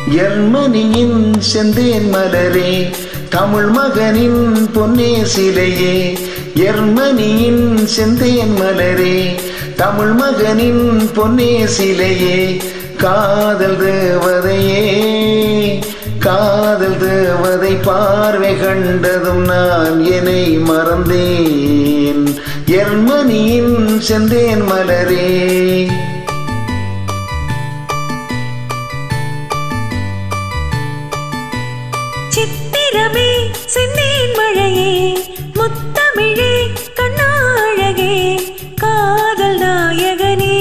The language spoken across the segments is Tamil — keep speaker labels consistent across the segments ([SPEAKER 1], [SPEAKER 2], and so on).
[SPEAKER 1] எர்மனியின் செந்தேன் மலரே தமிழ் மகனின் பொன்னே சிலையே எர்மனியின் செந்தேன் மலரே தமிழ் மகனின் பொன்னே சிலையே காதல் தேவதையே காதல் தேவதை பார்வை கண்டதும் நான் என்னை மறந்தேன் எர்மனியின் செந்தேன் மலரே
[SPEAKER 2] சித்திரமே செந்தேன் மழையே முத்தமிழே கண்ணாழகே காதல் நாயகனே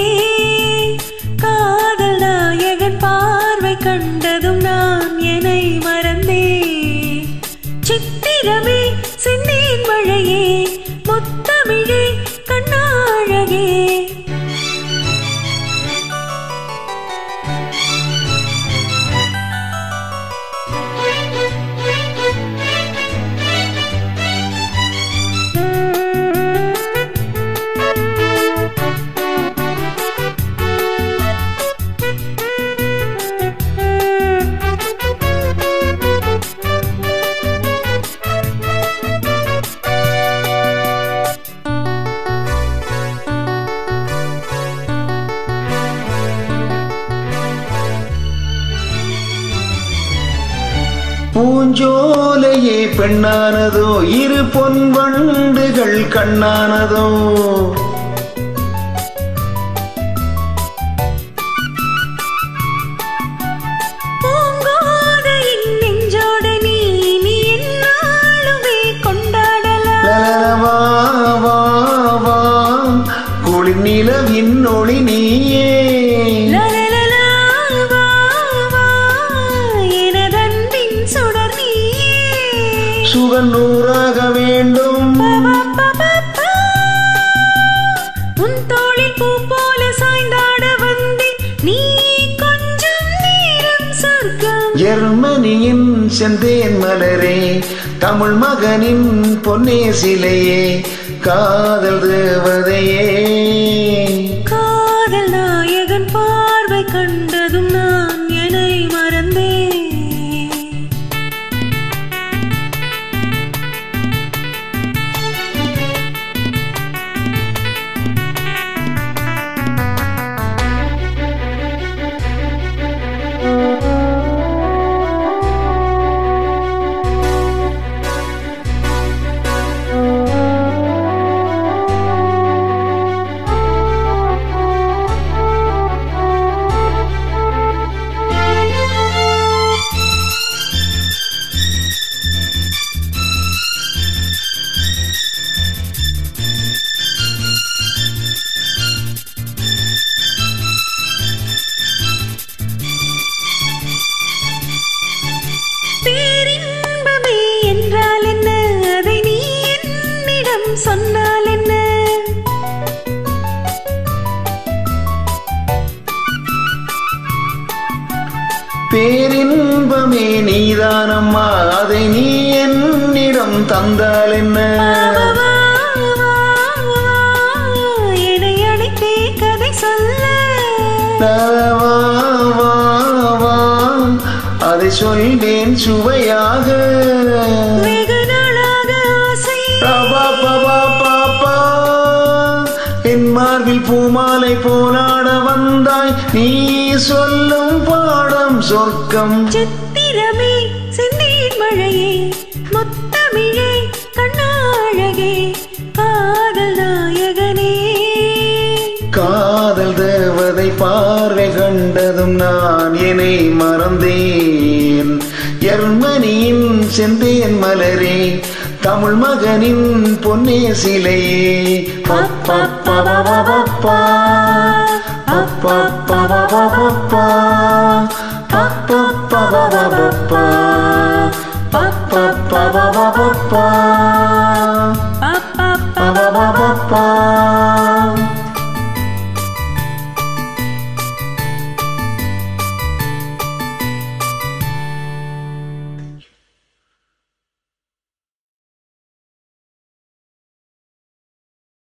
[SPEAKER 2] காதல் நாயகன் பார்வை கண்டதும் நான் என்னை மறந்தேன் சித்திரமே செந்தேன் மழையே முத்தமிழே கண்ணாழகே
[SPEAKER 1] பூஞ்சோலையே பெண்ணானதோ இரு பொன் வண்டுகள் கண்ணானதோ
[SPEAKER 2] பூங்கோதையின் நெஞ்சோடு நீ நீ என்னாலுமே கொண்டாடலாம்
[SPEAKER 1] லலலவா, வா, வா, குளிர் நிலவின் ஒளி நீயே
[SPEAKER 2] லலலலா, வா, வா, எனதன்பின் சுடர் நீயே.
[SPEAKER 1] சுகன் நூறாக வேண்டும்
[SPEAKER 2] பபபபபா. உன் தோளில் பூ போல சாய்ந்தாட வந்தேன் நீ கொஞ்சம் நேரம் சொர்க்கம்
[SPEAKER 1] ஜெர்மனியின் செந்தேன் மலரே தமிழ் மகனின் பொன்னே சிலையே காதல் தேவதையே
[SPEAKER 2] காதல் நாயகன் பார்வை கண்டதும் நான் என்னை மறந்தேன் பேரின்பமே என்றால் என்ன அதை நீ என்னிடம் சொன்னால் என்ன
[SPEAKER 1] பேரின்பமே நீதானம்மா அதை நீ என்னிடம் தந்தால் என்ன
[SPEAKER 2] வா, வா, வா, என்னை அழைத்தே கதை சொல்ல
[SPEAKER 1] வா, வா, வா, அதை சொல்வேன் சுவையாக
[SPEAKER 2] வெகு நாளாக ஆசை
[SPEAKER 1] ரபா, பபா, பாப்பா. என் மார்பில் பூமாலை போலாட வந்தாய் நீ சொல்லும் பாடம் சொர்க்கம்
[SPEAKER 2] சித்திரமே செந்தீர் மழையே முத்தமிழே கண்ணாழகே காதல் நாயகனே
[SPEAKER 1] காதல் தேவதை பார்வை கண்டதும் நான் என்னை மறந்தேன் எர்மனியின் செந்தேன் மலரே தமிழ் மகனின் பொன்னே சிலையே பப்பப்பவவப்பா, பப்பப்பவவப்பா, பப்பப்பவவப்பா, பப்பப்பவவப்பா.